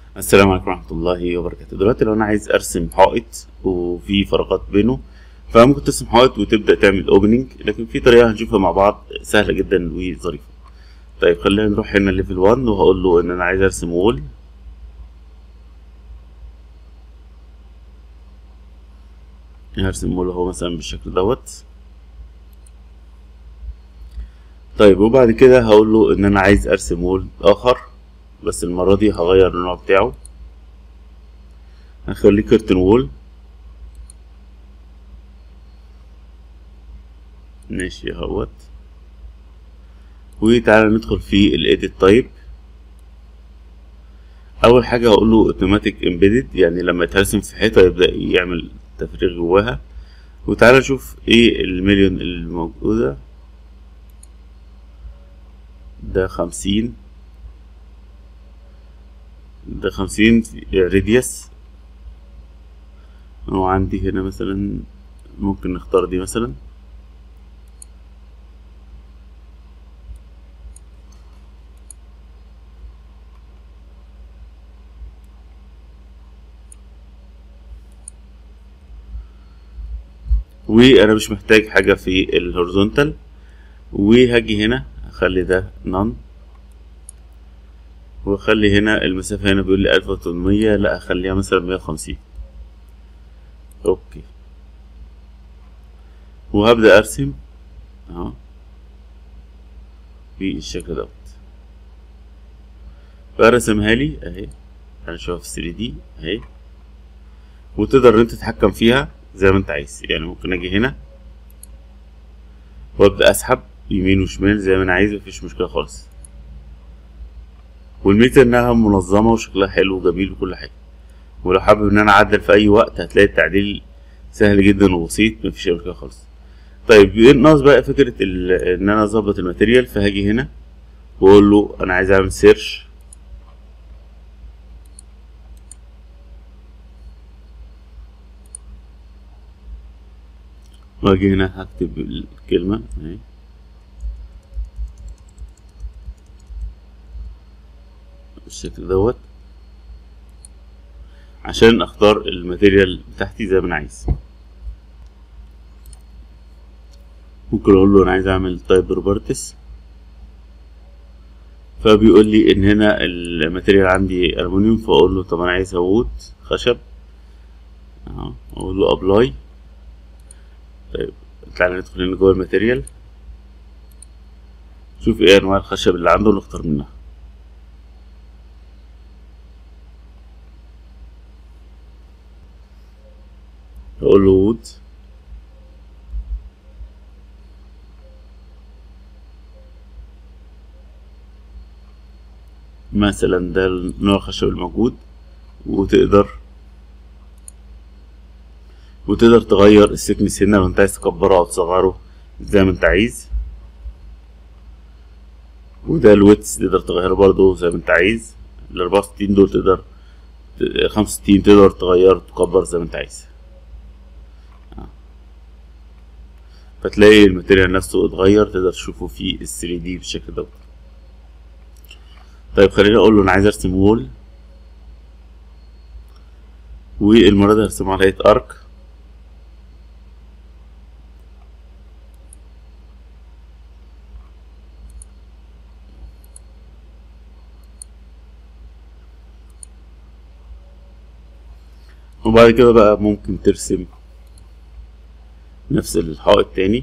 السلام عليكم ورحمة الله وبركاته دلوقتي لو أنا عايز أرسم حائط وفي فراغات بينه فممكن ترسم حائط وتبدأ تعمل اوبننج لكن في طريقة هنشوفها مع بعض سهلة جدا وظريفة طيب خلينا نروح هنا ليفل 1 وهقول له إن أنا عايز أرسم وول هرسم وول اهو مثلا بالشكل دوت طيب وبعد كده هقول له ان انا عايز ارسم وول اخر بس المرة دي هغير النوع بتاعه هخليه كرتن وول ماشي اهوت وتعالى ندخل في الايديت تايب اول حاجة هقول له اوتوماتيك امبيدد يعني لما يترسم في حيطة يبدأ يعمل تفريغ جواها وتعالى نشوف ايه المليون الموجودة ده خمسين ده خمسين راديوس وعندي هنا مثلا ممكن نختار دي مثلا وانا مش محتاج حاجة في الهوريزونتال وهاجي هنا اخلي ده نون واخلي هنا المسافة هنا بيقول لي الف وتمنمية لا اخليها مثلا مية وخمسين اوكي وهبدأ ارسم اهو بالشكل دوت فرسمها لي اهي هنشوفها في 3 دي اهي وتقدر انت تتحكم فيها زي ما انت عايز يعني ممكن اجي هنا وابدا اسحب يمين وشمال زي ما انا عايز مفيش مشكله خالص والميزه انها منظمه وشكلها حلو وجميل وكل حاجه ولو حابب ان انا اعدل في اي وقت هتلاقي التعديل سهل جدا وبسيط مفيش اي مشكله خالص طيب ناقص بقى فكره ان انا اظبط الماتيريال فهاجي هنا واقول له انا عايز اعمل سيرش واجي هنا هكتب الكلمة اهي بالشكل دوت عشان اختار الماتيريال بتاعتي زي ما انا عايز ممكن اقول له انا عايز اعمل تايب بروبرتيز فبيقول لي ان هنا الماتيريال عندي المونيوم فاقول له طب انا عايز وود خشب اهو اقول له ابلاي طيب تعالى ندخل هنا جوه الماتيريال شوف ايه انواع الخشب اللي عنده ونختار منها اقول له وود مثلا ده نوع الخشب الموجود وتقدر وتقدر تغير السكنس هنا لو انت عايز تكبره او تصغره زي ما انت عايز وده الويتس تقدر تغيره برضو زي ما انت عايز الاربعة وستين دول تقدر خمسة وستين تقدر تغير تكبر زي ما انت عايز فتلاقي الماتيريال نفسه اتغير تقدر تشوفه في ال 3 دي بالشكل دوت طيب خليني اقول له انا عايز ارسم وول والمرة دي هرسمه على هيئة ارك وبعد كده بقى ممكن ترسم نفس الحائط تاني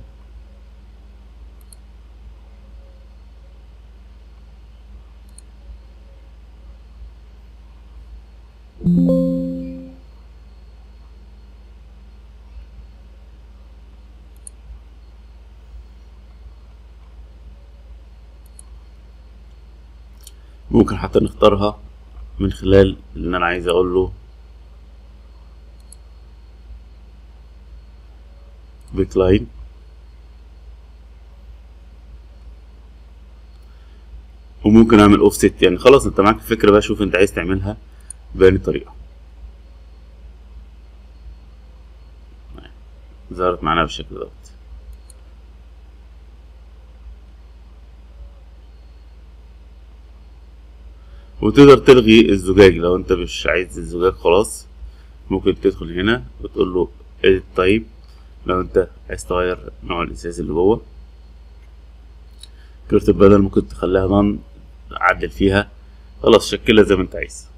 ممكن حتى نختارها من خلال ان انا عايز اقول له بيكلاين وممكن اعمل اوفست يعني خلاص انت معاك الفكره بقى شوف انت عايز تعملها بأي طريقه ظهرت معانا بالشكل دوت وتقدر تلغي الزجاج لو انت مش عايز الزجاج خلاص ممكن تدخل هنا وتقول له edit type لو انت عايز تغير نوع الازاز اللي جوه كرة البدل ممكن تخليها نان عدل فيها خلاص شكلها زي ما انت عايز